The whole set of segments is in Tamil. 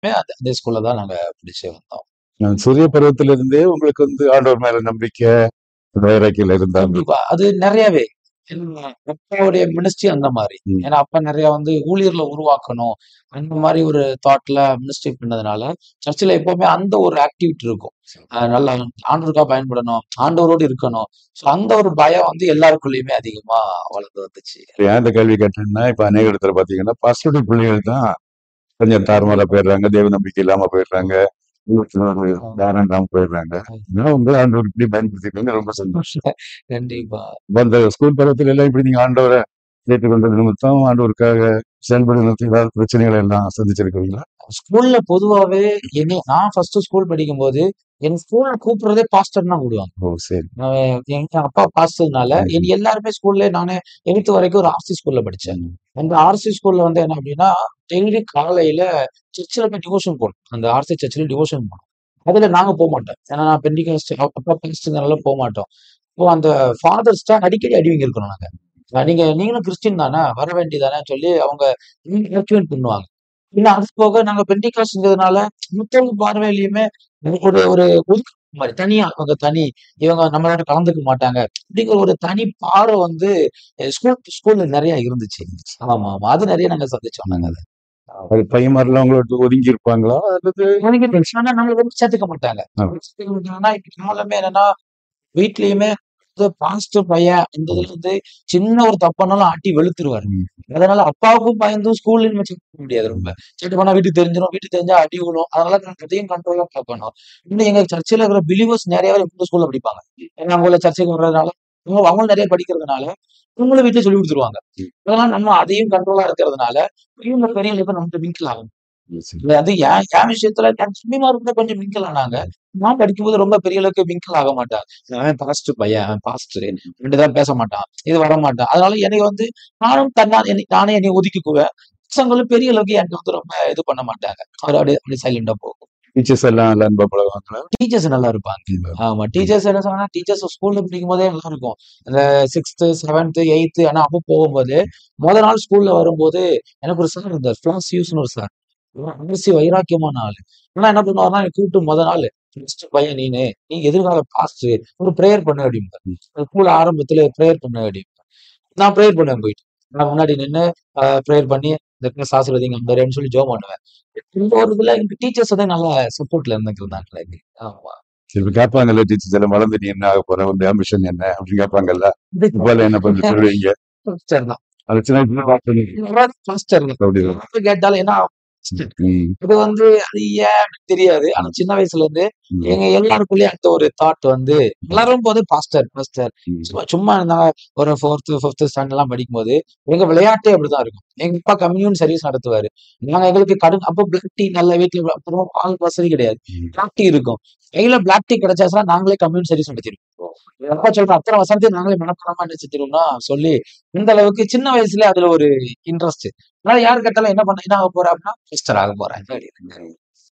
அந்த அதே ஸ்கூல்ல தான் நாங்க படிச்சு வந்தோம். அ சிறிய பருவத்திலிருந்தே உங்களுக்கு வந்து ஆண்டவர் மேல நம்பிக்கை, வைராக்கியம் இருந்தாங்க. கண்டிப்பா. அது நெறையவே. என்ன அப்பாவுடைய மினிஸ்ட்ரி அந்த மாரி. ம். ஏன்னா, அப்பா நெறைய வந்து ஊழியர்கள உருவாக்கணும். அந்த மாரி ஒரு தாட்ல மினிஸ்ட்ரி பண்ணதுனால, சர்ச்சுல எப்பவுமே அந்த ஒரு ஆக்டிவிட்டி இருக்கும். அ நல்லா ஆண்டவருக்கா பயன்படணும். ஆண்டவரோடு இருக்கணும். ஸோ அந்த ஒரு பயம் வந்து எல்லாருக்குள்ளயுமே அதிகமா வளர்ந்து வந்துச்சு. ஏன் இந்த கேள்வி கேட்டேன்னா, இப்ப அநேக இடத்துல பார்த்தீங்கன்னா, பாஸ்டருடைய பிள்ளைகள் தான் கொஞ்சம் தாறுமாறா போயிடுறாங்க. தேவ நம்பிக்கை இல்லாம போயிடுறாங்க. உள்ளத்துல ஒரு ஆ. தாரம் இல்லாம போயிடுறாங்க. ம். ஆனா உங்க ஆண்டவர் இப்படி பயன்படுத்திருக்கீங்க ரொம்ப சந்தோஷம். கண்டிப்பா. அப்ப அந்த ஸ்கூல் பருவத்துல எல்லாம் இப்படி நீங்க ஆண்டவர ஏற்றுக்கொண்டது நிமித்தம், ஆண்டவருக்காக செயல்படுறது நிமித்தம் ஏதாவது பிரச்சனைகள் எல்லாம் சந்திச்சிருக்கிறீங்களா? ஸ்கூல்ல பொதுவாவே என்னைய நான் ஃபர்ஸ்ட் ஸ்கூல் படிக்கும்போது, என் ஸ்கூல்ல கூப்பிடுறதே பாஸ்டர்ன்னு தான் கூப்பிடுவாங்க. ஓ! சரி. அ எங்க அப்பா பாஸ்டர்னால, ம். என்னைய எல்லாருமே ஸ்கூல்ல நானு 8த் வரைக்கும் ஒரு ஆர்சி ஸ்கூல்ல படிச்சேன். ம். அந்த ஆர்சி ஸ்கூல்ல வந்து என்ன அப்டின்னா, டெய்லி காலையில சர்ச்ல போய் டிவோஷன் போணும். அந்த ஆர்சி சர்ச்ல டிவோஷன் போணும். அதுல நாங்க போமாட்டோம். ஏன்னா நான் பெண்டிகாஸ்ட் அப்பா பாஸ்டர்னால போமாட்டோம். இப்போ அந்த ஃபாதர்ஸ்ட்ட அடிக்கடி அடி வாங்கியிருக்கிறோம் நாங்க. அ நீங்க நீங்களும் கிறிஸ்டியன் தானே, வர வேண்டியதானேன்னு சொல்லி அவங்க ரெக்வெஸ்ட் பண்ணுவாங்க. இல்ல அது போக நாங்க பெண்டிகாஸ்ட்ங்கிறதுனால மத்தவங்க பார்வையிலயுமே ஒரு ஒரு ஒதுக்குற மாரி தனியா அவங்க தனி இவங்க நம்மளோட கலந்துக்க மாட்டாங்க. அப்படிங்கிற ஒரு தனி பார்வை வந்து அ ஸ்கூல் ஸ்கூல்ல நெறைய இருந்துச்சு. ஆமா, ஆமா. அது நெறைய நாங்க சந்திச்சோம் நாங்க ம். அத. ஆமா. அது பையன்மார்லாம் உங்கள விட்டு ஒதுங்கி இருப்பாங்களா? அல்லது ஒதுங்கிட்டு ஆனா நம்மள வந்து சேர்த்துக்க மாட்டாங்க. ஆ. சேர்த்துக்க மாட்டாங்கன்னா, இப்ப காலமே என்னன்னா, வீட்லயுமே வந்து பாஸ்டர் பையன் இந்த ம். இதுல இருந்து சின்ன ஒரு தப்புனாலும் ஆட்டி வெளுத்துருவாரு. ம். அதனால அப்பாவுக்கும் பயந்தும் ஸ்கூல்லயும் நம்ம சேட்ட பண்ண முடியாது ரொம்ப. ம். சேட்ட பண்ணா வீட்டுக்கு தெரிஞ்சிரும். வீட்டுக்கு தெரிஞ்சா அடி விழும். அதனால நாங்க அதையும் கண்ட்ரோலா பார்க்கணும். இன்னும் எங்க சர்ச்சுல இருக்கிற பிலீவர்ஸ் நெறைய பேர் எங்க ஸ்கூல்ல படிப்பாங்க. ஏன்னா அவங்கள சர்ச்சுக்கு வர்றதுனால, அவங்க அவங்களும் நெறைய படிக்கிறதுனால, இவங்களும் வீட்ல சொல்லிக் குடுத்துருவாங்க. ம். அதனால நம்ம அதையும் கண்ட்ரோலா இருக்கிறதுனால, இவங்க பெரியவங்களுக்கு நம்மட்ட மிங்கிள் ஆகும். ம். சரி. அது என் என் விஷயத்துல என் தம்பிமார் கூட கொஞ்சம் மிங்கிள் ஆனாங்க. ம். நான் படிக்கும்போது ரொம்ப பெரிய அளவுக்கு மிங்கிள் ஆக மாட்டாங்க. அவன் பாஸ்டர் பையன், அவன் பாஸ்டரு. ரெண்டு தான் பேச மாட்டான். இது வரமாட்டான். அதனால என்னைய வந்து நானும் தன்னா என்னை நானே என்னைய ஒதுக்கிக்குவேன். பசங்களும் பெரிய அளவுக்கு என்ட்ட வந்து ரொம்ப இது பண்ண மாட்டாங்க. ஒரு அப்படியே அப்படியே சைலன்ட்டா போகும். டீச்சர்ஸ் எல்லாம் நல்லா அன்பா பழகுவாங்களா? டீச்சர்ஸ் நல்லா இருப்பாங்க. ம். ஆமா. ம். டீச்சர்ஸ் என்ன சொன்னா, டீச்சர்ஸ் ஸ்கூல்ல படிக்கும்போதே நல்லா இருக்கும். அந்த 6த், 7த், 8த் ஆனா அப்ப போகும்போது, மொத நாள் ஸ்கூல்ல வரும்போது, எனக்கு ஒரு சார் இருந்தார். ஃபிளாசியூஸ்ன்னு ஒரு சார். அரசி வைராக்கியமான ஆளு. ஆனா என்ன பண்ணுவாருன்னா, என்ன கூப்பிட்டு மொத நாளு, "ஃபர்ஸ்ட் பையன் நீனு. நீ எதிர்கால பாஸ்டரு. ஒரு பிரேயர் பண்ணு" அப்படிம்பாரு. ம். ஸ்கூல் ஆரம்பத்துல பிரேயர் பண்ணு அப்படிம்பாரு. நான் பிரேயர் பண்ணுவேன் போயிட்டு. நான் முன்னாடி நின்னு அ பிரேயர் பண்ணி, இந்த கிளாஸ் ஆசீர்வதிங்க ஆண்டவரேன்னு சொல்லி ஜெபம் பண்ணுவேன். இந்த ஒரு இதுல எனக்கு டீச்சர்ஸ் வந்து நல்லா சப்போர்ட்ல இருந்துருந்தாங்க எனக்கு. ஆமா. சரி இப்ப கேட்பாங்கல்ல டீச்சர்ஸ் எல்லாம் வளர்ந்து நீ என்ன ஆகப் போற? உன்னுடைய ஆம்பிஷன் என்ன? அப்படின்னு கேட்பாங்கல்ல. இப்பல்லாம் என்ன பதில் சொல்லுவீங்க? பாஸ்டர் தான். அது சின்ன வயசுல பார்த்தது. பாஸ்டர் தான். அப்படிதான். எப்ப கேட்டாலும் ஏன்னா ம். இது வந்து அது ஏன் எனக்கு தெரியாது. ஆனா ம். சின்ன வயசுல இருந்து ம். எங்க எல்லாருக்குள்ளயும் அந்த ஒரு தாட் வந்து வளரும்போது பாஸ்டர், பாஸ்டர். ம். சும்மா சும்மா நான் ஒரு 4த், 5த் ஸ்டாண்டர்ட்லாம் படிக்கும்போது, எங்க விளையாட்டே அப்படிதான் இருக்கும். எங்க அப்பா கம்யூன் சர்வீஸ் நடத்துவாரு. நாங்க எங்களுக்கு கடு அப்ப பிளாக் டீ நல்ல வீட்ல அப்புறம் பால் வசதி கிடையாது. ம். பிளாக் டீ இருக்கும். கையில பிளாக் டீ கிடைச்சாச்சுன்னா நாங்களே கம்யூன் சர்வீஸ் நடத்திருவோம். எங்க அப்பா சொல்ற அத்தன வசனத்தையும் நாங்களே மனப்பாடமா என்ன செஞ்சிருவோம்னா சொல்லி, இந்த அளவுக்கு சின்ன வயசுல அதுல ஒரு இன்ட்ரெஸ்ட். அதனால யாரு கேட்டாலும் என்ன பண்ண என்ன ஆகப் போற அப்படின்னா, பாஸ்டர் ஆகப் போறேன் அப்படின்னு.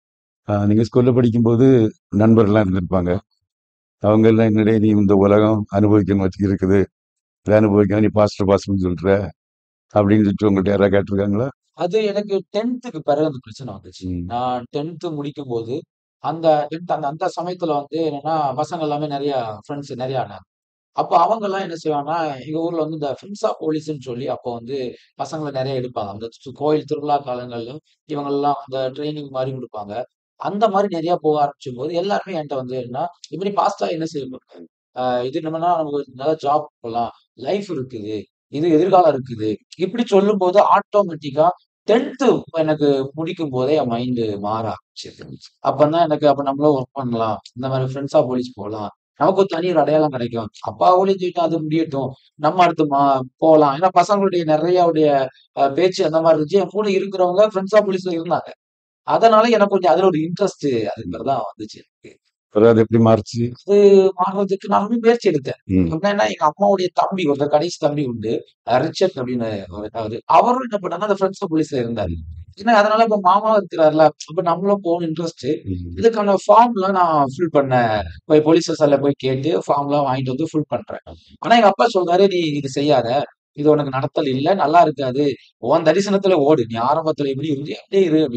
ஆ, நீங்க ஸ்கூல்ல படிக்கும்போது நண்பர்லாம் இருந்திருப்பாங்க. அவங்க எல்லாம் என்னடே நீ இந்த உலகம் அனுபவிக்கணும் வச்சு இருக்குது. இத அனுபவிக்கணும் நீ பாஸ்டர் பாஸ்டர்ன்னு சொல்ற. அப்படின்னு சொல்லிட்டு உங்கள்ட்ட யாராவது கேட்டிருக்காங்களா? அது எனக்கு 10த்துக்கு பிறகு அந்த பிரச்சனை வந்துச்சு. ம். நான் 10த் முடிக்கும்போது, அந்த 10த் அந்த அந்த சமயத்துல வந்து என்னன்னா, பசங்க எல்லாமே நெறைய ஃப்ரெண்ட்ஸ் நெறைய ஆனாங்க. அப்ப அவங்கலாம் என்ன செய்வாங்கன்னா, எங்க ஊர்ல வந்து இந்த ஃப்ரெண்ட்ஸ் ஆஃப் போலீஸ்ன்னு சொல்லி அப்போ வந்து பசங்கள நெறைய எடுப்பாங்க. அந்த சு கோயில் திருவிழா காலங்கள்ல இவங்கலாம் அந்த ட்ரெய்னிங் மாரி குடுப்பாங்க. அந்த மாரி நெறைய போக ஆரம்பிச்சம்போது, எல்லாருமே என்ட்ட வந்து என்னன்னா, "இப்படி பாஸ்டா என்ன செய்ய போற? அ இது நம்மனா நமக்கு ஒரு நல்ல ஜாப் போலாம். லைஃப் இருக்குது. இது எதிர்காலம் இருக்குது." இப்படி சொல்லும்போது ஆட்டோமேட்டிக்கா 10த் எனக்கு முடிக்கும்போதே என் மைண்ட் மாற ஆரம்பிச்சது. அப்பதான் எனக்கு அப்ப நம்மளும் ஒர்க் பண்ணலாம். இந்த மாரி ஃப்ரெண்ட்ஸ் ஆஃப் போலீஸ் போலாம். நமக்கு ஒரு தனி ஒரு அடையாளம் கிடைக்கும். அப்பா ஊழியம் செய்யட்டும் அது முடியட்டும். நம்ம அடுத்து மா போலாம். ஏன்னா பசங்களுடைய நெறையவுடைய அ பேச்சு அந்த மாரி இருந்துச்சு. என் கூட இருக்கிறவங்க ஃப்ரெண்ட்ஸ் ஆஃப் போலீஸ்ல இருந்தாங்க. அதனால எனக்கு கொஞ்சம் அதுல ஒரு இன்ட்ரெஸ்ட் அதுக்கு தான் வந்துச்சு எனக்கு. அப்புறம் அது எப்படி மாறுச்சு? அது மாறுறதுக்கு நான் ரொம்ப முயற்சி எடுத்தேன். ம். எப்படின்னா எங்க அம்மாவுடைய தம்பி ஒருத்தர் கடைசி தம்பி உண்டு. அ ரிச்சர்ட் அப்படின்னு அவரு. அவரும் என்ன பண்ணாருன்னா, அந்த ஃப்ரெண்ட்ஸ் ஆஃப் போலீஸ்ல இருந்தாரு. ம். ஏன்னா அதனால இப்ப மாமாவும் இருக்கிறார்ல. அப்ப நம்மளும் போகணும் இன்ட்ரெஸ்ட். ம். இதுக்கான ஃபார்ம்லாம் நான் ஃபில் பண்ணேன். போய் போலீஸ் ஸ்டேஷன்ல போய் கேட்டு ஃபார்ம்லாம் வாங்கிட்டு வந்து ஃபில் பண்றேன். ஆனா எங்க அப்பா சொல்றாரு, "நீ இது செய்யாத. இது உனக்கு நடத்தல் இல்ல. நல்லா இருக்காது. உன் தரிசனத்துல ஓடு. நீ ஆரம்பத்துல எப்படி இருந்தியோ அப்படியே இரு" அப்படின்னு.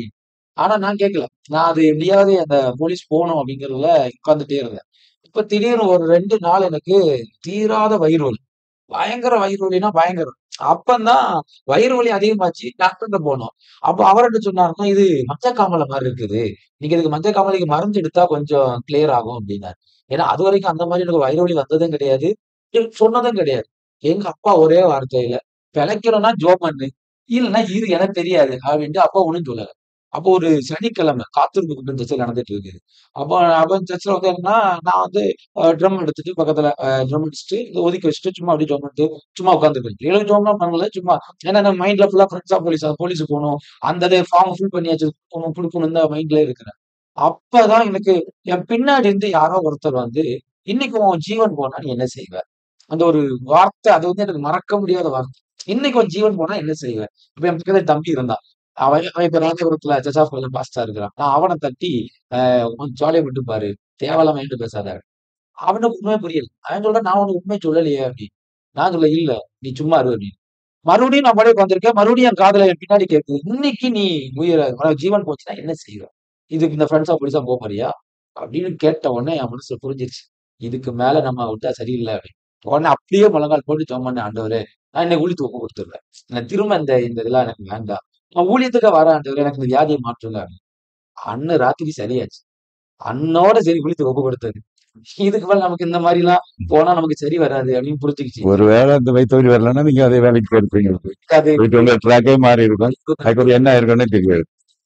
ஆனா நான் கேட்கல. நான் அது எப்படியாவது அந்த போலீஸ் போணும் அப்படிங்கிறதுல உட்கார்ந்துட்டே இருந்தேன். இப்ப திடீர்னு ஒரு 2 நாள் எனக்கு தீராத வயிறு வலி. பயங்கர வயிறு வலின்னா பயங்கரம். அப்பந்தான் வயிறு வலி அதிகமாச்சு. டாக்டர்ட்ட போனோம். அப்ப அவர் என்ன சொன்னாருன்னா, "இது மஞ்சக்காமாலை மாரி இருக்குது. நீங்க இதுக்கு மஞ்சக்காமாலைக்கு மருந்து எடுத்தா கொஞ்சம் கிளியர் ஆகும்" அப்படின்னாரு. ஏன்னா அதுவரைக்கும் அந்த மாரி எனக்கு வயிறு வலி வந்ததும் கிடையாது. சொன்னதும் கிடையாது. எங்க அப்பா ஒரே வார்த்தையில, "பிழைக்கணும்னா ஜெபம் பண்ணு. இல்லன்னா இரு எனக்கு தெரியாது" அப்படின்ட்டு அப்பா ஒண்ணும் சொல்லல. அப்போ ஒரு சனிக்கிழமை காத்திருப்பு கூட்டம் சர்ச்சுல நடந்துட்டு இருக்குது. அப்போ அப்ப சர்ச்சுல வந்து என்னன்னா, நான் வந்து அ ட்ரம் எடுத்துட்டு பக்கத்துல அ ட்ரம் அடிச்சுட்டு ஒதுக்கி வச்சுட்டு சும்மா அப்படியே ஜெபம் பண்ணிட்டு சும்மா உட்கார்ந்துருக்கேன். எழுத ஜெபம்லாம் பண்ணல. சும்மா ஏன்னா நம்ம மைண்ட்ல ஃபுல்லா ஃப்ரெண்ட்ஸ் ஆஃப் போலீஸ் போலீஸுக்கு போணும். அந்த இது ஃபார்ம் ஃபில் பண்ணியாச்சு. போணும் குடுக்கணும் இந்த மைண்ட்லயே இருக்கிறேன். அப்பதான் எனக்கு என் பின்னாடி இருந்து யாரோ ஒருத்தர் வந்து, "இன்னைக்கு உன் ஜீவன் போனா நீ என்ன செய்வ?" அந்த ஒரு வார்த்தை அது வந்து எனக்கு மறக்க முடியாத வார்த்தை. "இன்னைக்கு உன் ஜீவன் போனா என்ன செய்வ?" இப்ப என் பக்கத்துல என் தம்பி இருந்தான். அவன் அவன் இப்ப ராஜபுரத்துல சர்ச் ஆஃப் காட்ல பாஸ்டரா இருக்கிறான். நான் அவன தட்டி, "அ கொஞ்சம் ஜாலியா விட்டு பாரு. தேவையில்லாம என்கிட்ட பேசாத." அவனுக்கு உண்மையே புரியல. அவன் சொல்றான், "நான் உனக்கு உண்மைய சொல்லலையே" அப்படின்னு. நான் சொல்ல, "இல்ல நீ சும்மா இரு" அப்படின்னு. மறுபடியும் நான் பாட்டுக்கு உட்கார்ந்திருக்கேன். மறுபடியும் என் காதுல என் பின்னாடி கேட்குது. "இன்னைக்கு நீ உயிர உனக்கு ஜீவன் போச்சுன்னா என்ன செய்வ? இதுக்கு இந்த ஃப்ரெண்ட்ஸா போலீஸா போ போறியா?" அப்படின்னு கேட்ட உடனே என் மனசுல புரிஞ்சிருச்சு. இதுக்கு மேல நம்ம விட்டா சரியில்ல அப்படின்னு. உடனே அப்படியே முழங்கால் போட்டு ஜெபம் பண்ணேன். ஆண்டவரே, நான் இன்னைக்கு ஊழியத்துக்கு ஒப்பு குடுத்துடுறேன். எனக்கு திரும்ப இந்த இந்த இதெல்லாம் எனக்கு வேண்டாம். நான் ஊழியத்துக்கா வரேன் ஆண்டவரே. எனக்கு இந்த வியாதிய மாற்றுங்க அப்படின்னு. அன்னு ராத்திரி சரியாச்சு. அன்னோட சரி ஊழியத்துக்கு ஒப்பு குடுத்தது. இதுக்கு மேல நமக்கு இந்த மாரிலாம் போனா நமக்கு சரி வராது அப்படின்னு புரிஞ்சுக்கிச்சு. ஒருவேளை அந்த வயித்து வலி வரலன்னா, நீங்க அதே வேலைக்கு போயிருப்பீங்க. அது போயிட்டு உங்க ட்ராக்கே மாறி இருக்கும். அதுக்கு ஒரு என்ன ஆயிருக்கும்னே தெரியாது.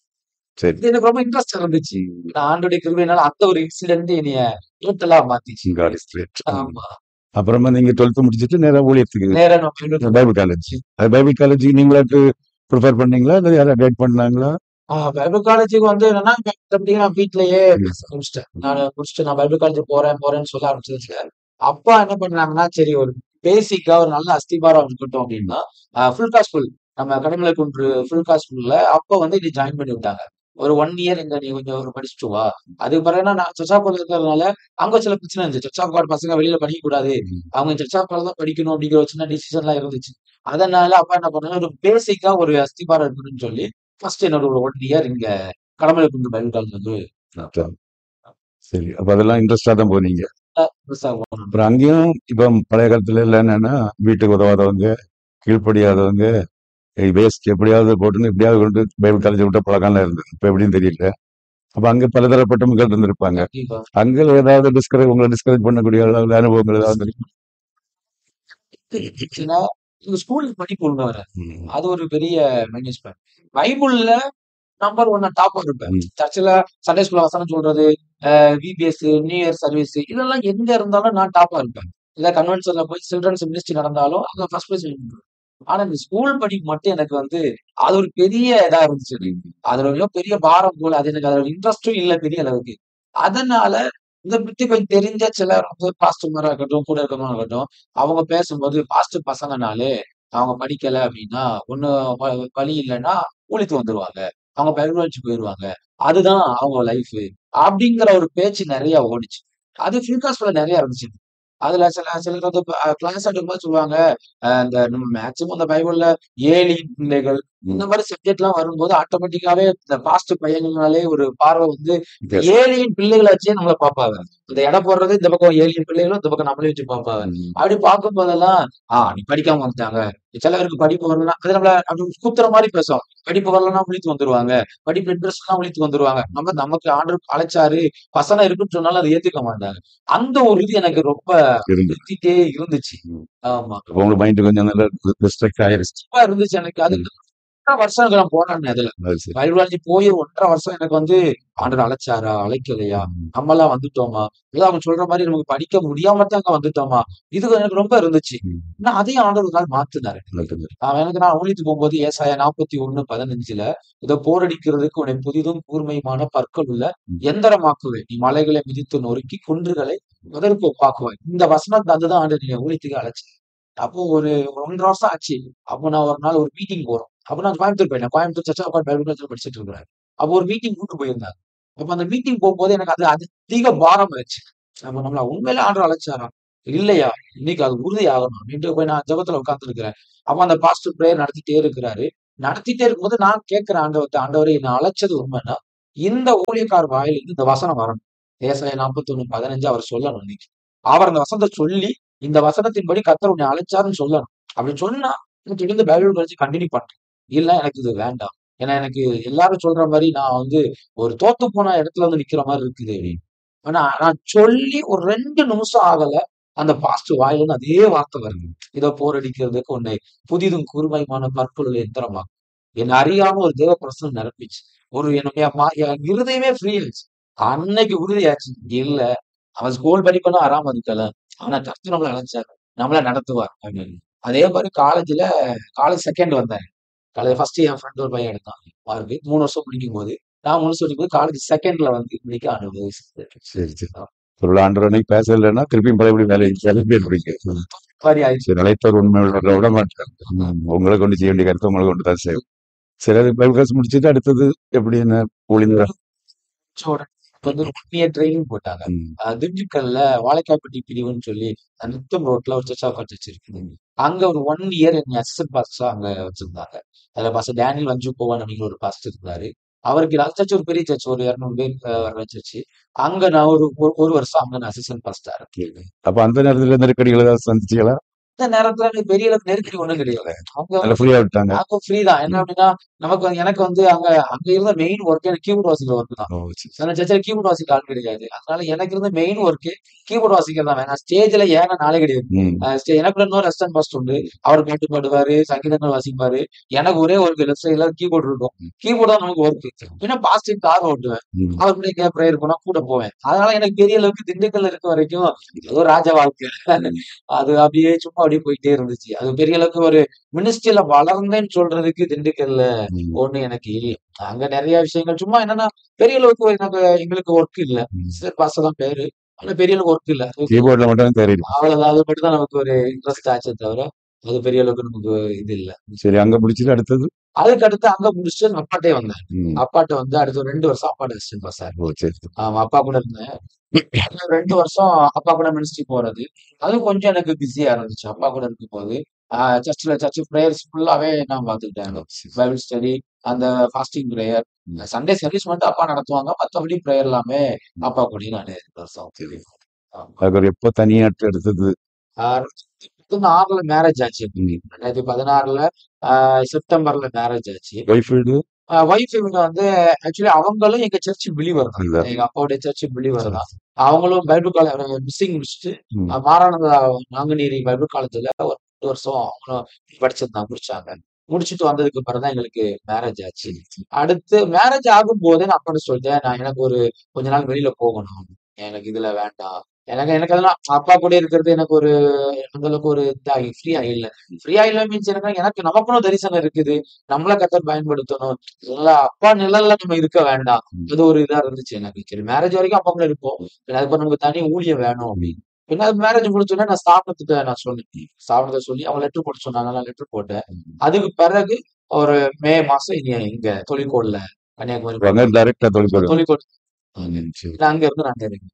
சரி. இது எனக்கு ரொம்ப இன்ட்ரெஸ்ட் இருந்துச்சு. நான் ஆண்டவருடைய கிருபையினால அந்த ஒரு இன்சிடென்ட் என்னைய டோட்டலா மாத்திச்சு. God is great. ஆமா. அப்புறமா நீங்க 12th முடிச்சுட்டு நேரா ஊழியத்துக்கு நேரா நான் பைபிள் பைபிள் காலேஜ். அது பைபிள் காலேஜுக்கு நீங்களாட்டு ப்ரிஃபர் பண்ணீங்களா? இல்ல யாராவது கைட் பண்ணாங்களா? ஆ பைபிள் காலேஜுக்கு வந்து என்னன்னா, மத்தபடி நான் வீட்லயே ம். பேச முடிச்சுட்டேன். நானு முடிச்சுட்டு நான் பைபிள் காலேஜ் போறேன், போறேன்னு சொல்ல ஆரம்பிச்சதுல, அப்பா என்ன பண்ணாங்கன்னா, சரி ஒரு பேசிக்கா ஒரு நல்ல அஸ்திபாரம் இருக்கட்டும் அப்படின்னா, அ ஃபுல் காஸ்ட் ஸ்கூல் நம்ம கடமலைக்குன்று ஃபுல் காஸ்ட் ஸ்கூல்ல அப்ப வந்து என்னைய ஜாயின் பண்ணி விட்டாங்க. ஒரு 1 இயர் இங்க நீ கொஞ்சம் ஒரு படிச்சுட்டு வா. அதுக்கு பிறகு என்ன நான் சர்ச் ஆஃப் காட்ல இருக்கிறதுனால, அங்க சில பிரச்சனை இருந்துச்சு. சர்ச் ஆஃப் காட் பசங்க வெளியில படிக்கக்கூடாது. ம். அவங்க சர்ச் ஆஃப் காட்ல தான் படிக்கணும் அப்படிங்கிற ஒரு சின்ன டிசிஷன்லாம் இருந்துச்சு. அதனால அப்பா என்ன பண்ணாங்க, ஒரு பேசிக்கா ஒரு அஸ்திபாரம் இருக்கணும்னு சொல்லி, ஃபர்ஸ்ட் என்னோட ஒரு 1 இயர் இங்க கடமலைக்குன்று பைபிள் காலேஜ் வந்து சரி. அப்ப அதெல்லாம் இன்ட்ரெஸ்டா தான் போனீங்க. பெருசா போனோம். அப்புறம் அங்கேயும் இப்ப பழைய காலத்துல எல்லாம் என்னன்னா, வீட்டுக்கு உதவாதவங்க, கீழ்ப்படியாதவங்க, வேஸ்ட் எப்படியாவது போட்டுன்னு எப்படியாவது கொண்டு பைபிள் காலேஜ் விட்ட பழக்கம்லாம் இருந்தது. இப்ப எப்படின்னு தெரியல. அப்ப அங்க பலதரப்பட்ட மக்கள் இருந்திருப்பாங்க. கண்டிப்பா. அங்க ஏதாவது டிஸ்கரேஜ் உங்கள டிஸ்கரேஜ் பண்ணக்கூடிய அளவுல அனுபவங்கள் ஏதாவது இருக்கா? ஏன்னா, எங்க ஸ்கூல்ல படிப்பு ஒழுங்கா வராது. ம். அது ஒரு பெரிய மைனஸ் பாயிண்ட். பைபிள்ல நம்பர் 1 டாப்பா இருப்பேன். ம். சர்ச்சுல சண்டே ஸ்கூல்ல வசனம் சொல்றது, அ விபிஎஸ், நியூ இயர் சர்வீஸ் இதெல்லாம் எங்க இருந்தாலும் நான் டாப்பா இருப்பேன். இல்ல கன்வென்ஷன்ல போய் சில்ட்ரன்ஸ் மினிஸ்ட்ரி நடந்தாலும் அங்க ஃபர்ஸ்ட் பிரைஸ் வாங்கிடுவேன். ஆனா இந்த ஸ்கூல் படிப்பு மட்டும் எனக்கு வந்து அது ஒரு பெரிய இதா இருந்துச்சு. ம். அதுல ஏதோ பெரிய பாரம் போல. அது எனக்கு அதுல இன்ட்ரெஸ்டும் இல்ல பெரிய அளவுக்கு. அதனால இத பத்தி கொஞ்சம் தெரிஞ்ச சிலர் வந்து பாஸ்டர்மாரா இருக்கட்டும், கூட இருக்கவங்களா இருக்கட்டும், அவங்க பேசும்போது பாஸ்டர் பசங்கனாலே அவங்க படிக்கல அப்படின்னா, ஒண்ணு வ வழி இல்லன்னா ஊழியத்துக்கு வந்துருவாங்க. அவங்க பைபிள் காலேஜ் போயிருவாங்க. அதுதான் அவங்க லைஃப். அப்படிங்கிற ஒரு பேச்சு நெறைய ஓடுச்சு. அது ஃபுல் காஸ்ட்ல நெறைய இருந்துச்சு. அதுல சில சிலர் வந்து அ கிளாஸ் எடுக்கும்போது சொல்லுவாங்க, அ இந்த நம்ம மேக்ஸிமம் இந்த பைபிள்ல ஏலியின் பிள்ளைகள் இந்த ம். மாரி சப்ஜெக்ட்லாம் வரும்போது ஆட்டோமேட்டிக்காவே இந்த பாஸ்டர் பையங்கனாலே ஒரு பார்வை வந்து Yes. ஏலியின் பிள்ளைகள வச்சே நம்மள பாப்பாங்க. இந்த எடை போடுறது இந்த பக்கம் ஏலியின் பிள்ளைகளும், இந்த பக்கம் நம்மளையும் வச்சு பாப்பாங்க. ம். அப்படி பார்க்கும்போதெல்லாம், ஆ நீ படிக்காம வந்துட்டாங்க. சில பேருக்கு படிப்பு வரலன்னா அது நம்மள அப்படி குத்துற மாரி பேசும். படிப்பு வரலன்னா விழித்து வந்துருவாங்க. படிப்பு இன்ட்ரெஸ்ட் இல்லனா விழித்து வந்துருவாங்க. நம்ம நமக்கு ஆண்டவர் அழைச்சாரு, வசனம் இருக்குன்னு சொன்னாலும் அத ஏத்துக்க மாட்டாங்க. அந்த ஒரு இது எனக்கு ரொம்ப இருந்தது. சுத்திட்டே இருந்துச்சு. ம். ஆமா. அப்ப உங்க மைண்ட் கொஞ்சம் நல்லா டிஸ்ட்ராக்ட் ஆயிருச்சு. ரொம்ப இருந்துச்சு எனக்கு. அது ம். 1 1/2 வருஷம் நான் போராடினேன் அதுல. அது சரி. பைபிள் காலேஜ் போய் 1 1/2 வருஷம் எனக்கு வந்து ஆண்டவர் அழைச்சாரா? அழைக்கலையா? ம். நம்மலாம் வந்துட்டோமா? இல்ல அவங்க சொல்ற மாரி நமக்கு படிக்க முடியாம தான் அங்க வந்துட்டோமா? இது எனக்கு ரொம்ப இருந்துச்சு. ம். ஆனா அதையும் ஆண்டவர் ஒரு நாள் மாத்துனாரு. நல்லது. அவன் எனக்கு நான் ஊழியத்துக்கு போகும்போது ஏசாயா 41:15ல இதோ போரடிக்கிறதுக்கு உன்னை புதிதும் கூர்மையுமான பற்கள் உள்ள ம். எந்திரமாக்குவேன். நீ மலைகளை மிதித்து நொறுக்கி குன்றுகளை முதற்கு ஒப்பாக்குவாய். இந்த வசனம் தந்துதான் ஆண்டவர் என்னைய ஊழியத்துக்கு அழைச்சாரு. அப்போ ஒரு 1 1/2 வருஷம் ஆச்சு. அப்போ நான் ஒரு நாள் ஒரு மீட்டிங் போறோம். அப்ப நான் கோயம்புத்தூர் போயிட்டேன். Coimbatore church of God Bible காலேஜ்ல படிச்சுட்டு இருக்கிறேன். அப்போ ஒரு மீட்டிங் கூட்டு போயிருந்தாங்க. அப்ப அந்த மீட்டிங் போகும்போது எனக்கு அது அதிக பாரம் ஆயிருச்சு. அப்ப நம்மள உண்மையிலே ஆண்டவர் அழைச்சாரா? இல்லையா? இன்னைக்கு அது உறுதி ஆகணும். அப்படின்ட்டு போய் நான் ஜெபத்துல உட்கார்ந்திருக்கிறேன். அப்ப அந்த பாஸ்டர் பிரேயர் நடத்திட்டே இருக்கிறாரு. நடத்திட்டே இருக்கும்போது நான் கேட்கிறேன் ஆண்டவர்ட்ட ஆண்டவரே என்னை அழைச்சது உண்மைன்னா இந்த ஊழியக்கார் வாயிலிருந்து இந்த வசனம் வரணும் ஏசாயா நாற்பத்தொன்னு பதினஞ்சு அவர் சொல்லணும் இன்னைக்கு அவர் அந்த வசனத்தை சொல்லி இந்த வசனத்தின்படி கத்தர் உன்னை அழைச்சாருன்னு சொல்லணும் அப்படி சொன்னா எனக்கு இருந்து பைபிள் படிச்சு கண்டினியூ பண்றேன் இல்ல எனக்கு இது வேண்டாம் ஏன்னா எனக்கு எல்லாரும் சொல்ற மாதிரி நான் வந்து ஒரு தோத்து போன இடத்துல வந்து நிக்கிற மாதிரி இருக்குது அப்படின்னு. ஆனா நான் சொல்லி ஒரு ரெண்டு நிமிஷம் ஆகல அந்த பாஸ்ட் வாயிலிருந்து அதே வார்த்தை வருது இதோ போர் அடிக்கிறதுக்கு உன்னை புதிதும் கூர்மையுமான பற்பொருள் எந்திரமா என்னை அறியாம ஒரு தேவ பிரசனம் நிரப்பிச்சு ஒரு என்னுடைய மா- என் இருதயமே ஃப்ரீ ஆயிடுச்சு அன்னைக்கு உறுதியாச்சு இல்ல அவன் ஸ்கூல் படிப்பனா ஆறாம இருக்கல ஆனா கருத்து நம்மள அழைச்சாரு நம்மள நடத்துவார் அப்படின்னு அதே மாதிரி காலேஜ்ல காலேஜ் செகண்ட் வந்தாரு காலேஜ் ஃபர்ஸ்ட் என் ஃப்ரெண்ட் ஒரு பையன் எடுத்தான் மார்க் மூணு வருஷம் முடிக்கும் போது நான் மூணு வருஷம் படிக்கும் போது காலேஜ் செகண்ட்ல வந்து இன்னைக்கு அனுபவிச்சு சரி சரி ஒரு ஆண்டவனை பேசலைன்னா திருப்பியும் பழையபடி வேலை கிளம்பி இருப்பீங்க மாதிரி ஆயிடுச்சு சரி நிலைத்தவர் உண்மை உள்ளவரை விட மாட்டார் ம், உங்களை கொண்டு செய்ய வேண்டிய கருத்து உங்களை கொண்டு தான் செய்யும் சரி அது பைபிள் கிளாஸ் முடிச்சுட்டு அடுத்தது எப்படி என்ன ஊழியர் உடனே வந்து ஒன் இயர் ட்ரைனிங் போட்டாங்க ம், அஹ் திண்டுக்கல்ல வாழைக்காப்பட்டி பிரிவுன்னு சொல்லி அஹ் நித்தம் ரோட்ல ஒரு சர்ச் ஆஃப் சர்ச் இருக்குது அங்க ஒரு ஒன் இயர் என்னை அசிஸ்டன்ட் பாஸ்டா அங்க வச்சிருந்தாங்க அதுல பாஸ்டர் டேனியல் வஞ்சு போவான் அப்படிங்கிற ஒரு பாஸ்டர் இருந்தாரு அவருக்கு அந்த சர்ச் ஒரு பெரிய சர்ச் ஒரு இரநூறு பேர் அஹ், வர வச்சிருச்சு அங்க நான் ஒரு ஒரு- ஒரு வருஷம் அங்க நான் அசிஸ்டன்ட் பாஸ்டா இருக்கேன் அப்ப அந்த நேரத்துல நெருக்கடிகளை ஏதாவது சந்திச்சீங்களா இந்த நேரத்துல எனக்கு பெரிய அளவுக்கு நெருக்கடி ஒண்ணும் கிடையாது அவங்க நல்ல ஃப்ரீயா விட்டாங்க அப்போ ஃப்ரீ தான் என்ன அப்படின்னா நமக்கு வந்து- எனக்கு வந்து அங்க அங்க இருந்த மெயின் ஒர்க் எனக்கு கீபோர்ட் வாசிக்கிற ஒர்க் தான் ஓ, சரி, சரி. அந்த சர்ச்சில் கீபோர்ட் வாசிக்க ஆள் கிடையாது அதனால எனக்கு இருந்த மெயின் ஒர்க்கு கீபோர்ட் வாசிக்கிறது தான் வேணாம் ஸ்டேஜ்ல ஏன நாளே கிடையாது ம், அஹ் ஸ்டே- எனக்கு கூட இன்னொரு அசிஸ்டன்ட் பாஸ்ட் உண்டு அவர் பாட்டு பாடுவாரு சங்கீதங்கள் வாசிப்பாரு எனக்கு ஒரே ஒரு லெஃப்ட் சைட்ல கீபோர்ட் இருக்கும் கீபோர்ட் தான் நமக்கு ஒர்க் பின்ன பாஸ்டிவ் கார் ஓட்டுவேன் ம். அவர் கூட எங்கேயா ப்ரேயர் போனா கூட போவேன் அதனால எனக்கு பெரிய அளவுக்கு திண்டுக்கல்ல இருக்க வரைக்கும் அது ஒரு ராஜ வாழ்க்கை அது அப்படியே சும்மா அப்படியே போயிட்டே இருந்துச்சு அது பெரிய அளவுக்கு ஒரு மினிஸ்ட்ரியில வளர்ந்தேன்னு சொல்றதுக்கு திண்டுக்கல்ல ம், ஒண்ணு எனக்கு இல்லை அங்க நிறைய விஷயங்கள் சும்மா என்னன்னா பெரிய அளவுக்கு எனக்கு எங்களுக்கு ஒர்க் இல்ல ம். சார் பாஸ் தான் பேரு ஆனா பெரிய அளவுக்கு ஒர்க் இல்ல கீபோர்ட்ல மட்டும் தெரியும் அவ்வளவுதான் அது மட்டும் தான் நமக்கு ஒரு இன்ட்ரெஸ்ட் ஆச்சே தவிர அது பெரிய அளவுக்கு நமக்கு இது இல்ல சரி அங்க முடிச்சுட்டு அடுத்தது அதுக்கு அடுத்து அங்க முடிச்சுட்டு நான் அப்பாட்டே வந்தேன் ம். அப்பாட்ட வந்து அடுத்த ஒரு ரெண்டு வருஷம் அப்பாட்ட அசிஸ்டன்ட் பாஸ் ஓ சரி சரி. ஆமா அப்பா கூட இருந்தேன் அந்த ரெண்டு வருஷம் அப்பா கூட மினிஸ்ட்ரி போறது அதுவும் கொஞ்சம் எனக்கு பிஸியா இருந்துச்சு அப்பா கூட இருக்கும்போது சர்ச்சில் சர்ச் ப்ரேயர்ஸ் ஃபுல்லாவே நான் பார்த்துக்கிட்டேன் பைபிள் ஸ்டடி அந்த ஃபாஸ்டிங் ப்ரேயர் ம். சண்டே சர்வீஸ் மட்டும் அப்பா நடத்துவாங்க மற்றபடி ப்ரேயர் எல்லாமே அப்பா கூடயும் நான் ரெண்டு வருஷம் சரி. ஆமா. அதுக்கு எப்போ தனியாட்டு எடுத்தது ஆஹ் ஆறுல மேரேஜ் ஆச்சு எனக்கு. ரெண்டாயிரத்தி பதினாறுல ஆஹ் செப்டம்பர்ல மேரேஜ் ஆச்சு ஒய்ஃப் வீடு ஒய்ஃப் இவங்க வந்து ஆக்சுவலி அவங்களும் எங்க சர்ச் பிலிவர் தான் இல்ல. எங்க அப்பாவுடைய சர்ச் பிலிவர் தான் அவங்களும் பைபிள் காலேஜ் மிஸ்ஸிங் முடிச்சுட்டு ம். அஹ் மாரானந்தா நாங்குநேரி பைபிள் காலேஜ்ல ஒரு ரெண்டு வருஷம் அவங்களும் படிச்சிருந்தாங்க முடிச்சாங்க முடிச்சுட்டு வந்ததுக்கு அப்புறம் தான் எங்களுக்கு மேரேஜ் ஆச்சு அடுத்து மேரேஜ் ஆகும் போதே நான் அப்பா சொல்லிட்டேன் நான் எனக்கு ஒரு கொஞ்ச நாள் வெளியில போகணும் எனக்கு இதுல வேண்டாம் எனக்கு எனக்கு அதெல்லாம் அப்பா கூட இருக்கிறது எனக்கு ஒரு அந்த அளவுக்கு ஒரு இதா ஃப்ரீயா இல்ல ஃப்ரீயா இல்ல மீன்ஸ் எனக்கு எனக்கு நமக்குன்னு தரிசனம் இருக்குது நம்மள கத்தர் பயன்படுத்தணும் இல்ல அப்பா நிழல்ல நம்ம இருக்க வேண்டாம் அது ஒரு இதா இருந்துச்சு எனக்கு சரி மேரேஜ் வரைக்கும் அப்பா கூட இருப்போம் பின்ன அதுக்கு நமக்கு தனி ஊழியம் வேணும் அப்படின்னு பின்ன அது மேரேஜ் முடிச்சோடனே நான் ஸ்தாபனத்துக்கு நான் சொன்னேன் ஸ்தாபனத்தை சொல்லி அவன் லெட்டர் போட்டு சொன்னாங்க நான் லெட்டர் போட்டேன் அதுக்கு பிறகு ஒரு மே மாசம் இங்க இங்க தொழிற்கோடுல கன்னியாகுமரி அங்க டைரக்டா தொழில் தொழிற்கோடு சரி நான் அங்க இருந்து நான் இருக்கேன்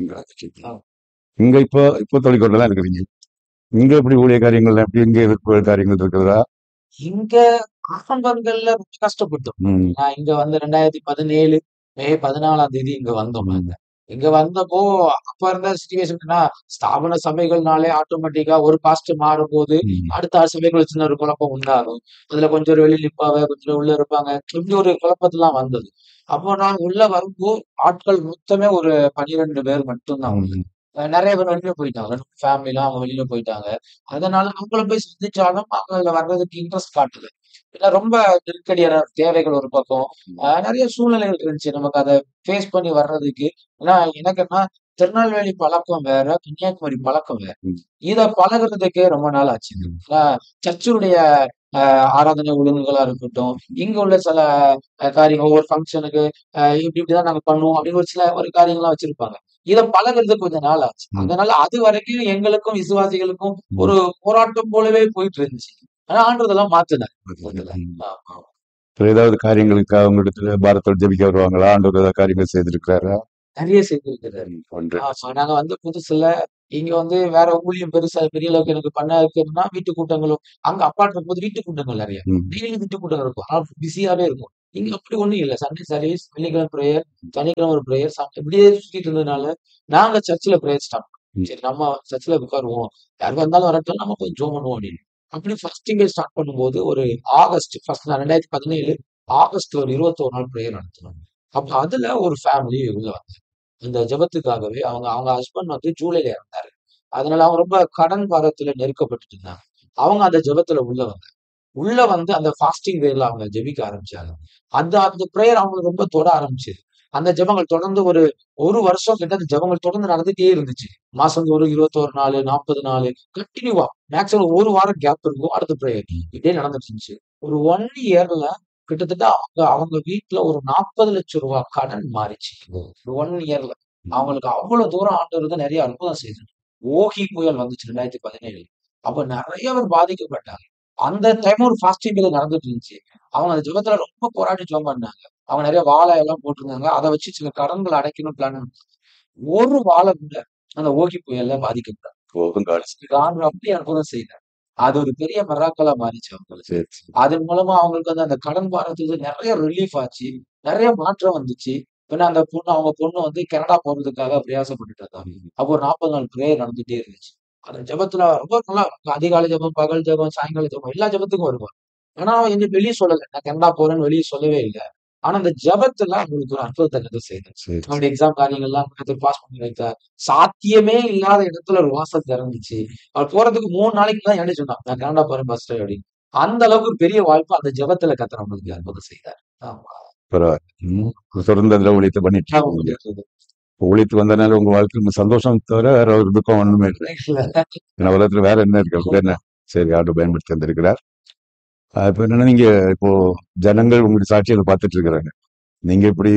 ஆ. இங்க இப்போ இப்போ தொழிற்கொண்டு தான் இருக்கிறீங்க இங்க எப்படி ஊழிய காரியங்கள் எப்படி இங்க எதிர்ப்பு காரியங்கள் இருக்கிறதா இங்க ஆரம்பங்கள்ல ரொம்ப கஷ்டப்பட்டோம் ம், நான் இங்க வந்து ரெண்டாயிரத்தி பதினேழு மே பதினாலாம் தேதி இங்க வந்தோம் நாங்க இங்க வந்தப்போ அப்ப இருந்த சுச்சுவேஷன்னா ஸ்தாபன சபைகள்னாலே ஆட்டோமேட்டிக்கா ஒரு பாஸ்ட் மாறும் போது ம், அடுத்த ஆறு சபைகள் சின்ன ஒரு குழப்பம் உண்டாகும் அதுல கொஞ்சம் பேர் வெளியில நிப்பாங்க கொஞ்சம் பேர் உள்ள இருப்பாங்க இப்படி ஒரு குழப்பத்தெல்லாம் வந்தது அப்போ நான் உள்ள வரும்போது ஆட்கள் மொத்தமே ஒரு பன்னிரெண்டு பேர் மட்டும்தான் ம், அஹ் நிறைய பேர் வெளியில போயிட்டாங்க ஃபேமிலிலாம் அவங்க வெளியில போயிட்டாங்க அதனால அவங்கள போய் சந்திச்சாலும் அவங்க அதுல வர்றதுக்கு இன்ட்ரெஸ்ட் காட்டல ஏன்னா ரொம்ப நெருக்கடியான தேவைகள் ஒரு பக்கம் அஹ் நிறைய சூழ்நிலைகள் இருந்துச்சு நமக்கு அதை ஃபேஸ் பண்ணி வர்றதுக்கு ஏன்னா எனக்கு என்ன திருநெல்வேலி பழக்கம் வேற கன்னியாகுமரி பழக்கம் வேற ம். இத பழகுறதுக்கே ரொம்ப நாள் ஆச்சு ஏன்னா சர்ச்சுடைய ஆஹ் ஆராதனை ஒழுங்குகளா இருக்கட்டும் இங்க உள்ள சில அஹ், காரியங்கள் ஒவ்வொரு ஃபங்க்ஷனுக்கு இப்படி இப்படிதான் நாங்க பண்ணுவோம் அப்படின்னு ஒரு சில ஒரு காரியங்கள்லாம் வச்சிருப்பாங்க இத பழகுறதுக்கு கொஞ்சம் நாள் ஆச்சு ம். அதனால அது வரைக்கும் எங்களுக்கும் விசுவாசிகளுக்கும் ம். ஒரு போராட்டம் போலவே போயிட்டு இருந்துச்சு ஆனா ஆண்டதெல்லாம் மாத்துனார் மொத்தத்துல. ம். ஆமா. வேற ஏதாவது காரியங்களுக்கு அவங்க இடத்துல பாரத்தோடு ஜெபிக்க வருவாங்களா ஆண்டவர் ஏதாவது காரியங்கள் செய்திருக்கிறாரா நிறைய செய்திருக்கிறாரு ஒன்று ஆமா, நாங்க வந்து புதுசுல இங்க வந்து வேற ஊழியம் பெருசா பெரிய அளவுக்கு எனக்கு பண்ண வைக்கணும்னா வீட்டு கூட்டங்களும் அங்க அப்பார்ட் இருக்கும்போது வீட்டு கூட்டங்கள் நிறைய ம். டெய்லி வீட்டு கூட்டங்கள் இருக்கும் ஆனா பிஸியாவே இருக்கும் இங்க அப்படி ஒண்ணும் இல்ல சண்டே சர்வீஸ் வெள்ளிக்கிழமை ப்ரேயர் சனிக்கிழமை ஒரு ப்ரேயர் இப்படியே சுத்திட்டு இருந்ததுனால நாங்க சர்ச்சில் ப்ரேயர் ஸ்டார்ட் ம். சரி நம்ம சர்ச்சில் உட்காருவோம் யார் வந்தாலும் வரட்டும் நம்ம கொஞ்சம் ஜோம் பண்ணுவோம் அப்படின்னு அப்படி ஃபர்ஸ்ட் இங்கே ஸ்டார்ட் பண்ணும்போது ஒரு ஆகஸ்ட் ஃபர்ஸ்ட் ரெண்டாயிரத்தி பதினேழு ஆகஸ்ட் ஒரு இருபத்தோரு நாள் ப்ரேயர் நடத்தணும் அப்ப அதுல ஒரு ஃபேமிலி உள்ள வந்தாங்க இந்த ஜெபத்துக்காகவே அவங்க அவங்க ஹஸ்பண்ட் வந்து ஜூலைல இறந்தாரு அதனால அவங்க ரொம்ப கடன் பாரத்துல நெருக்கப்பட்டு இருந்தாங்க அவங்க அந்த ஜெபத்துல உள்ள வந்தாங்க உள்ள வந்து அந்த ஃபாஸ்டிங் வேல அவங்க ஜெபிக்க ஆரம்பிச்சாங்க அந்த அந்த ப்ரேயர் அவங்களுக்கு ரொம்ப தொட ஆரம்பிச்சது அந்த ஜெபங்கள் தொடர்ந்து ஒரு ஒரு வருஷம் கிட்ட அந்த ஜெபங்கள் தொடர்ந்து நடந்துட்டே இருந்துச்சு மாசம் ஒரு இருபத்தோரு நாள் நாற்பது நாள் கண்டினியூவா மேக்ஸிமம் ஒரு வாரம் கேப் இருக்கும் அடுத்த ப்ரேயர் இப்படியே நடந்துட்டு இருந்துச்சு ஒரு ஒன் இயர்ல கிட்டத்தட்ட அவங்க அவங்க வீட்டுல ஒரு நாற்பது லட்சம் ரூபாய் கடன் மாறிச்சு ஒரு ஒன் இயர்ல அவங்களுக்கு அவ்வளவு தூரம் ஆண்டவர் தான் நிறைய அற்புதம் செய்தார் ஓகி புயல் வந்துச்சு ரெண்டாயிரத்தி பதினேழு அப்ப நிறைய பேர் பாதிக்கப்பட்டாங்க அந்த டைம் ஒரு ஃபாஸ்டிங் நடந்துட்டு இருந்துச்சு அவங்க அந்த ஜெபத்துல ரொம்ப போராடி ஜெபம் பண்ணாங்க அவங்க நிறைய வாழை எல்லாம் போட்டிருந்தாங்க அதை வச்சு சில கடன்களை அடைக்கணும் பிளான் ஒரு வாழை கூட அந்த ஓகி புயல்ல பாதிக்கப்பட்டாங்க போதும் காடு ஆண்டவர் அப்படி அற்புதம் செய்தார் அது ஒரு பெரிய மராக்களா மாறிச்சு அவங்களுக்கு சரி சரி. அதன் மூலமா அவங்களுக்கு வந்து அந்த கடன் பாரத்துக்கு நிறைய ரிலீஃப் ஆச்சு நிறைய மாற்றம் வந்துச்சு பின்ன அந்த பொண்ணு அவங்க பொண்ணு வந்து கனடா போறதுக்காக பிரயாசப்பட்டுட்டு இருந்தாங்க அப்போ ஒரு நாற்பது நாள் பிரேயர் நடந்துட்டே இருந்துச்சு அந்த ஜெபத்துல ரொம்ப நல்லா அதிகாலை ஜெபம் பகல் ஜெபம் சாயங்கால ஜெபம் எல்லா ஜெபத்துக்கும் வருவார் ஆனா அவன் என்ன வெளியே சொல்லல நான் கனடா போறேன்னு வெளியே சொல்லவே இல்லை ஆனா அந்த ஜெபத்துல அவங்களுக்கு ஒரு அற்புதத்தை கண்டு செய்தார் சரி சரி. அவனுடைய எக்ஸாம் காரியங்கள்லாம் பாஸ் பண்ணி வைத்தார் சாத்தியமே இல்லாத இடத்துல ஒரு வாசல் திறந்துச்சு அவர் போறதுக்கு மூணு நாளைக்கு தான் என்ன சொன்னான் நான் கனடா போறேன் பஸ் அப்படின்னு அந்த அளவுக்கு ஒரு பெரிய வாய்ப்பு அந்த ஜெபத்துல கத்தர் அவங்களுக்கு அற்புதம் செய்தார் ஆமா பரவாயில்ல ம். தொடர்ந்து அதுல ஊழியத்தை பண்ணிட்டு ஆமா, இருக்கீங்க இருக்குது. இப்ப ஊழியத்துக்கு வந்தனால உங்க வாழ்க்கையில சந்தோஷம் தவிர வேற ஒரு துக்கம் ஒண்ணுமே இல்லை இல்ல. ஏன்னா உலகத்துல வேற என்ன இருக்கு அப்படி என்ன சரி ஆண்டு பயன்படுத்தி தந்திருக்கிறார் ஆஹ் இப்ப என்னன்னா நீங்க இப்போ ஜனங்கள் உங்களுடைய சாட்சியை பார்த்துட்டு இருக்கிறாங்க நீங்க எப்படி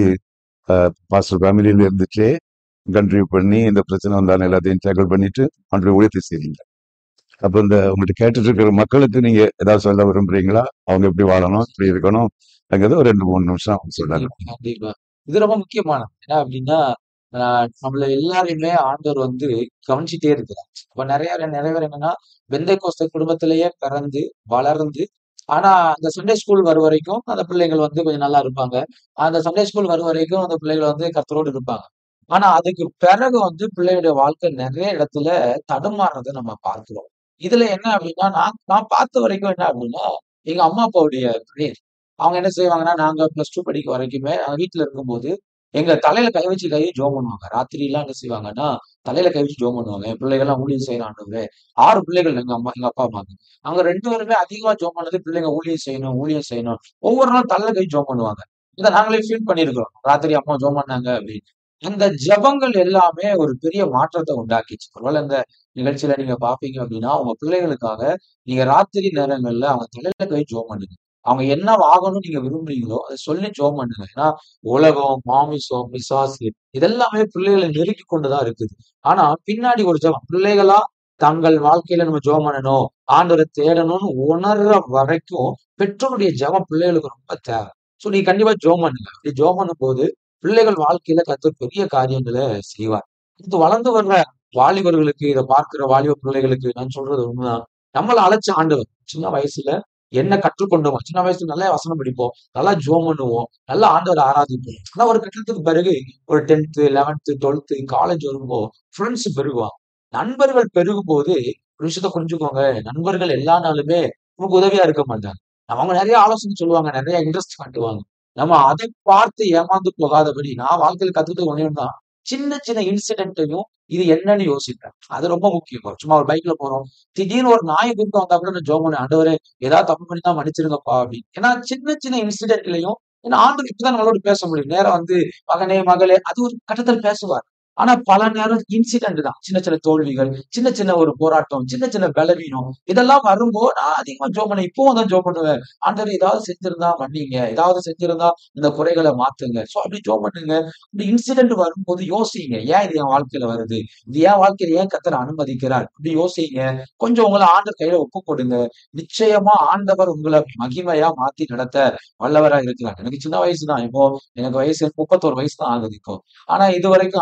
பாஸ்டர் ஃபேமிலியில இருந்துச்சே கண்ட்ரிவ் பண்ணி இந்த பிரச்சனை வந்தாலும் எல்லாத்தையும் டேக்கிள் பண்ணிட்டு அன்றைய ஊழியத்தை செய்றீங்க அப்ப இந்த உங்கள்கிட்ட கேட்டுட்டு இருக்கிற மக்களுக்கு நீங்க ஏதாவது சொல்ல விரும்புறீங்களா அவங்க எப்படி வாழணும் எப்படி இருக்கணும் அங்கிறது ஒரு ரெண்டு மூணு நிமிஷம் சொன்னாங்க கண்டிப்பா இது ரொம்ப முக்கியமானது என்ன அப்படின்னா ஆஹ் நம்மள எல்லாரையுமே ஆண்டவர் வந்து கவனிச்சுட்டே இருக்கிறார் இப்ப நிறைய நிறைய பேர் என்னன்னா வெந்தை கோஸ்த குடும்பத்திலேயே பிறந்து வளர்ந்து ஆனா அந்த சண்டே ஸ்கூல் வரும் வரைக்கும் அந்த பிள்ளைகள் வந்து கொஞ்சம் நல்லா இருப்பாங்க அந்த சண்டே ஸ்கூல் வரும் வரைக்கும் அந்த பிள்ளைகள் வந்து கர்த்தரோடு இருப்பாங்க ஆனா அதுக்கு பிறகு வந்து பிள்ளையுடைய வாழ்க்கை நிறைய இடத்துல தடுமாறுறதை நம்ம பார்க்கிறோம் இதுல என்ன அப்படின்னா நான் நான் பார்த்த வரைக்கும் என்ன அப்படின்னா எங்க அம்மா அப்பாவுடைய பிரேயர் அவங்க என்ன செய்வாங்கன்னா நாங்க பிளஸ் டூ படிக்க வரைக்குமே நாங்க வீட்டுல இருக்கும்போது எங்க தலையில கை வச்சு கை ஜோம் பண்ணுவாங்க ராத்திரி எல்லாம் என்ன செய்வாங்கன்னா தலையில கை வச்சு ஜோம் பண்ணுவாங்க என் பிள்ளைகள் எல்லாம் ஊழியம் செய்யணும் ஆறு பிள்ளைகள் எங்க அம்மா எங்க அப்பா அம்மாக்கு அவங்க ரெண்டு பேருமே அதிகமா ஜோம் பண்ணது பிள்ளைங்க ஊழியம் செய்யணும் ஊழியம் செய்யணும் ஒவ்வொரு நாள் தலையில கை ஜோம் பண்ணுவாங்க இதை நாங்களே ஃபீல் பண்ணிருக்கிறோம் ராத்திரி அம்மா ஜோம் பண்ணாங்க அப்படின்னு அந்த ஜெபங்கள் எல்லாமே ஒரு பெரிய மாற்றத்தை உண்டாக்கிச்சு ஒருவேளை இந்த நிகழ்ச்சியில நீங்க பாப்பீங்க அப்படின்னா உங்க பிள்ளைகளுக்காக நீங்க ராத்திரி நேரங்கள்ல அவங்க தலையில கை ஜோம் பண்ணுங்க அவங்க என்ன ஆகணும்னு நீங்க விரும்புறீங்களோ அதை சொல்லி ஜோம் பண்ணுங்க ஏன்னா உலகம் மாமிசம் பிசாசு இதெல்லாமே பிள்ளைகளை நெருக்கி கொண்டுதான் இருக்குது ஆனா பின்னாடி ஒரு ஜெபம் பிள்ளைகளா தங்கள் வாழ்க்கையில நம்ம ஜெபம் பண்ணணும் ஆண்டவரை தேடணும்னு உணர்ற வரைக்கும் பெற்றோருடைய ஜெபம் பிள்ளைகளுக்கு ரொம்ப தேவை சோ நீங்க கண்டிப்பா ஜெபம் பண்ணுங்க அப்படி ஜெபம் பண்ணும் போது பிள்ளைகள் வாழ்க்கையில கத்தர் பெரிய காரியங்களை செய்வார் இது வளர்ந்து வர்ற வாலிபர்களுக்கு இதை பார்க்கிற வாலிப பிள்ளைகளுக்கு நான் சொல்றது உண்மைதான் நம்மள அழைச்ச ஆண்டவர் சின்ன வயசுல என்ன கற்றுக்கொண்டோம் சின்ன வயசுல நல்லா வசனம் படிப்போம் நல்லா ஜோம் பண்ணுவோம் நல்லா ஆண்டவர் ஆராதிப்போம் ஆனா ஒரு கட்டத்துக்கு பிறகு ஒரு டென்த்து லெவன்த்து டுவெல்த்து காலேஜ் வரும்போது ஃப்ரெண்ட்ஸ் பெருகுவாங்க நண்பர்கள் பெருகும் போது ஒரு விஷயத்த புரிஞ்சுக்கோங்க நண்பர்கள் எல்லா நாளுமே நமக்கு உதவியா இருக்க மாட்டாங்க அவங்க நிறைய ஆலோசனை சொல்லுவாங்க நிறைய இன்ட்ரெஸ்ட் காட்டுவாங்க நம்ம அதை பார்த்து ஏமாந்து போகாதபடி நான் வாழ்க்கையில் கத்துக்கிட்டு ஒண்ணே தான் சின்ன சின்ன இன்சிடென்ட்டையும் இது என்னன்னு யோசிப்பேன் அது ரொம்ப முக்கியம் சும்மா ஒரு பைக்ல போறோம் திடீர்னு ஒரு நாய் குறுக்க வந்தா கூட நான் ஜோம் பண்ணேன் ஆண்டவரே ஏதாவது தப்பு பண்ணி தான் மன்னிச்சிருங்கப்பா அப்படின்னு ஏன்னா சின்ன சின்ன இன்சிடென்ட்லயும் ஏன்னா ஆண்டு இப்பதான் நம்மளோட பேச முடியும் நேரம் வந்து மகனே மகளே அது ஒரு கட்டத்தில் பேசுவார் ஆனா பல நேரம் இன்சிடென்ட் தான் சின்ன சின்ன தோல்விகள் சின்ன சின்ன ஒரு போராட்டம் சின்ன சின்ன பலவீனம் இதெல்லாம் வரும்போது நான் அதிகமா ஜோம் பண்ணேன் இப்பவும் தான் ஜோம் பண்ணுவேன் ஆண்டவர் ஏதாவது செஞ்சிருந்தா மன்னிங்க ஏதாவது செஞ்சிருந்தா இந்த குறைகளை மாத்துங்க சோ அப்படி ஜோம் பண்ணுங்க இந்த இன்சிடென்ட் வரும்போது யோசிங்க ஏன் இது என் வாழ்க்கையில வருது இது என் வாழ்க்கையில ஏன் கத்தர் அனுமதிக்கிறார் இப்படி யோசிங்க கொஞ்சம் உங்களை ஆண்டவர் கையில ஒப்பு கொடுங்க நிச்சயமா ஆண்டவர் உங்களை மகிமையா மாத்தி நடத்த வல்லவரா இருக்கிறார் எனக்கு சின்ன வயசு தான் இப்போ எனக்கு வயசு முப்பத்தோரு வயசு தான் ஆகுது இப்போ ஆனா இது வரைக்கும் ஆண்டவர் கிருபை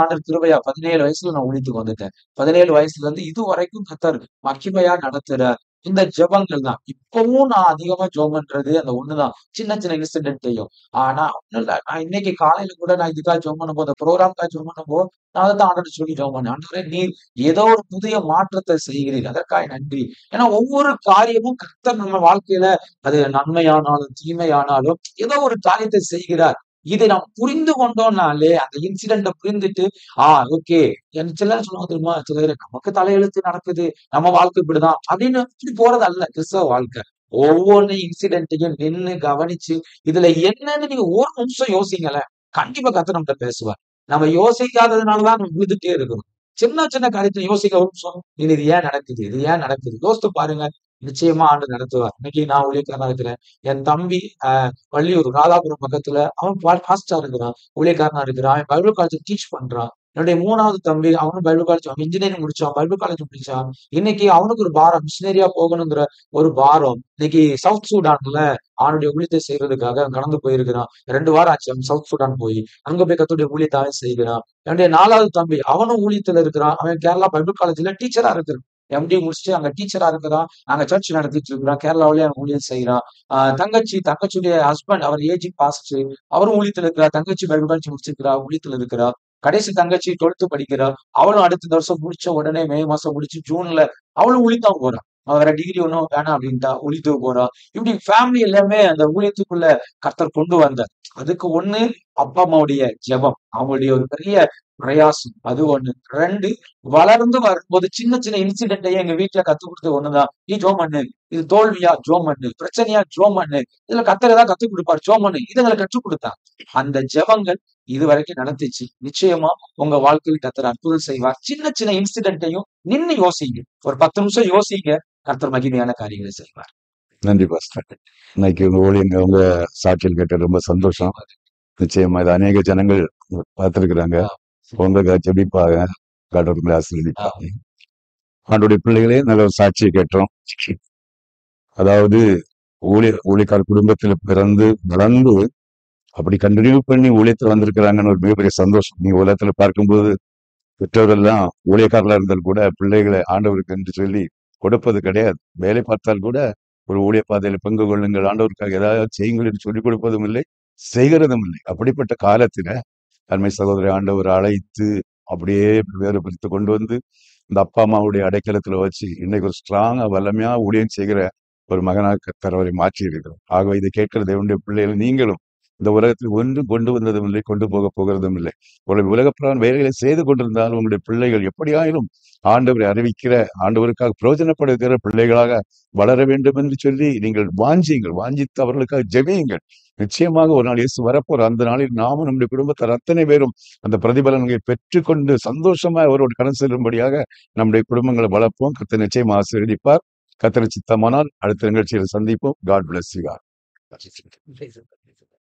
கிருபையா பதினேழு வயசுல நான் ஊழியத்துக்கு வந்துட்டேன் பதினேழு வயசுல இருந்து இது வரைக்கும் கத்தர் மகிமையா நடத்துற இந்த ஜெபங்கள் தான் இப்பவும் நான் அதிகமா ஜெபம் பண்றது அந்த ஒண்ணுதான் சின்ன சின்ன இன்சிடென்ட்டையும் ஆனா ஒண்ணும் இல்ல நான் இன்னைக்கு காலையில கூட நான் இதுக்காக ஜெபம் பண்ணும்போது ப்ரோக்ராம்காக ஜெபம் பண்ணும்போது நான் அதை தான் ஆண்டவர் சொல்லி ஜெபம் பண்ணேன் ஆண்டவரே நீர் ஏதோ ஒரு புதிய மாற்றத்தை செய்கிறீர் அதற்காக நன்றி ஏன்னா ஒவ்வொரு காரியமும் கர்த்தர் நம்ம வாழ்க்கையில அது நன்மையானாலும் தீமையானாலும் ஏதோ ஒரு காரியத்தை செய்கிறார் இதை நாம் புரிந்து கொண்டோம்னாலே அந்த இன்சிடென்ட புரிந்துட்டு ஆ ஓகே என் சிலர் சொல்லுவாங்க தெரியுமா சிலர் நமக்கு தலையெழுத்து நடக்குது நம்ம வாழ்க்கை இப்படிதான் அப்படின்னு இப்படி போறது அல்ல கிறிஸ்தவ வாழ்க்கை ஒவ்வொரு இன்சிடென்ட்டையும் நின்னு கவனிச்சு இதுல என்னன்னு நீங்க ஒரு நிமிஷம் யோசிங்களேன் கண்டிப்பா கத்து நம்மகிட்ட பேசுவார் நம்ம யோசிக்காததுனாலதான் நம்ம விழுதுட்டே இருக்கிறோம் சின்ன சின்ன காரியத்தை யோசிக்க ஒரு நிமிஷம் இது இது ஏன் நடக்குது இது ஏன் நடக்குது யோசித்து பாருங்க நிச்சயமா ஆண்டு நடத்துவார் இன்னைக்கு நான் ஊழியக்காரனா இருக்கிறேன் என் தம்பி ஆஹ் வள்ளியூர் ராதாபுரம் பக்கத்துல அவன் பாஸ்டா இருக்கிறான் ஊழியக்காரனா இருக்கிறான் அவன் பைபிள் காலேஜ் டீச் பண்றான் என்னுடைய மூணாவது தம்பி அவனும் பைபிள் காலேஜ் அவன் இன்ஜினியரிங் முடிச்சான் பைபிள் காலேஜ் முடிச்சான் இன்னைக்கு அவனுக்கு ஒரு பாரம் மிஷினரியா போகணுங்கிற ஒரு பாரம் இன்னைக்கு சவுத் சூடான்ல அவனுடைய ஊழியத்தை செய்யறதுக்காக அவன் கடந்து போயிருக்கிறான் ரெண்டு வாரம் ஆச்சு அவன் சவுத் சூடான் போய் அங்க போய் கத்துடைய ஊழியத்தாவே செய்கிறான் என்னுடைய நாலாவது தம்பி அவனும் ஊழியத்துல இருக்கிறான் அவன் கேரளா பைபிள் காலேஜ்ல டீச்சரா இருக்கிறான் எம்டி முடிச்சுட்டு அங்க டீச்சரா இருக்கிறான் அங்க சர்ச் நடத்திட்டு இருக்கிறான் கேரளாவிலேயே அவன் ஊழியம் செய்யறான் ஆஹ் தங்கச்சி தங்கச்சியுடைய ஹஸ்பண்ட் அவர் ஏஜி பாஸ்ட் அவரும் ஊழியத்துல இருக்கிறா தங்கச்சி பைபிள் காலேஜ் முடிச்சிருக்கிறா ஊழியத்துல இருக்கிறா கடைசி தங்கச்சி டுவெல்த் படிக்கிறா அவளும் அடுத்த வருஷம் முடிச்ச உடனே மே மாசம் முடிச்சு ஜூன்ல அவளும் ஊழித்தான் போறான் அவ வேற டிகிரி ஒன்றும் வேணாம் அப்படின்ட்டா ஊழியத்துக்கு போறா இப்படி ஃபேமிலி எல்லாமே அந்த ஊழியத்துக்குள்ள கர்த்தர் கொண்டு வந்தார் அதுக்கு ஒண்ணு அப்பா அம்மாவுடைய ஜெபம் அவங்களுடைய ஒரு பெரிய பிரயாசம் அது ஒண்ணு ரெண்டு வளர்ந்து வரும்போது சின்ன சின்ன இன்சிடென்ட்டையே எங்க வீட்டுல கத்து கொடுத்தது ஒண்ணுதான் நீ ஜோம் பண்ணு இது தோல்வியா ஜோம் பண்ணு பிரச்சனையா ஜோம் பண்ணு இதுல கத்தர் ஏதாவது கத்துக் கொடுப்பார் ஜோம் பண்ணு இதுங்களை கற்றுக் கொடுத்தார் அந்த ஜெபங்கள் இது வரைக்கும் நடந்துச்சு நிச்சயமா உங்க வாழ்க்கையில் கத்தர் அற்புதம் செய்வார் சின்ன சின்ன இன்சிடென்ட்டையும் நின்னு யோசிங்க ஒரு பத்து நிமிஷம் யோசிங்க கர்த்தர் மகிமையான காரியங்களை செய்வார் நன்றி பாஸ்டர் இன்னைக்கு உங்க ஊழியங்க உங்க சாட்சியில் கேட்ட ரொம்ப சந்தோஷம் நிச்சயமா இது அநேக ஜனங்கள் பார்த்திருக்கிறாங்க உங்க ஜெபிப்பாங்க கடவுள் ஆசீர்வதிப்பாங்க ஆண்டுடைய பிள்ளைகளே நல்ல ஒரு சாட்சியை கேட்டோம் அதாவது ஊழிய ஊழியக்கார குடும்பத்துல பிறந்து வளர்ந்து அப்படி கண்டினியூ பண்ணி ஊழியத்துல வந்திருக்கிறாங்கன்னு ஒரு மிகப்பெரிய சந்தோஷம் நீங்க உலகத்துல பார்க்கும்போது பெற்றோரெல்லாம் ஊழியக்காரர்களா இருந்தால் கூட பிள்ளைகளை ஆண்டவருக்கு என்று சொல்லி கொடுப்பது கிடையாது வேலை பார்த்தால் கூட ஒரு ஊழிய பாதையில பங்கு கொள்ளுங்கள் ஆண்டவருக்காக ஏதாவது செய்யுங்கள் என்று சொல்லிக் கொடுப்பதும் இல்லை செய்கிறதும் இல்லை அப்படிப்பட்ட காலத்துல அண்மை சகோதரி ஆண்டவர் அழைத்து அப்படியே வேறுபடுத்தி கொண்டு வந்து இந்த அப்பா அம்மாவுடைய அடைக்கலத்துல வச்சு இன்னைக்கு ஒரு ஸ்ட்ராங்கா வல்லமையா ஊழியம் செய்கிற ஒரு மகனாக கர்த்தர் அவரை மாற்றி இருக்கிறோம் ஆகவே இதை கேட்கிற தேவனுடைய பிள்ளைகள் நீங்களும் இந்த உலகத்தில் ஒன்று கொண்டு வந்ததும் இல்லை கொண்டு போக போகிறதும் இல்லை ஒரு உலகப்பிரகாரம் வேலைகளை செய்து கொண்டிருந்தால் உங்களுடைய பிள்ளைகள் எப்படியாயிலும் ஆண்டவரை அறிவிக்கிற ஆண்டவருக்காக பிரயோஜனப்படுகிற பிள்ளைகளாக வளர வேண்டும் என்று சொல்லி நீங்கள் வாஞ்சியுங்கள் வாஞ்சித்து அவர்களுக்காக ஜெபியுங்கள் நிச்சயமாக ஒரு நாள் இயேசு வரப்போற அந்த நாளில் நாமும் நம்முடைய குடும்பத்தார் அத்தனை பேரும் அந்த பிரதிபலன்களை பெற்றுக்கொண்டு சந்தோஷமா அவரோடு கடன் செல்லும்படியாக நம்முடைய குடும்பங்களை வளர்ப்போம் கத்த நிச்சயம் ஆசீர்வதிப்பார் கத்தனை சித்தமானால் அடுத்த நிகழ்ச்சியில் சந்திப்போம் God bless you Praise the Lord.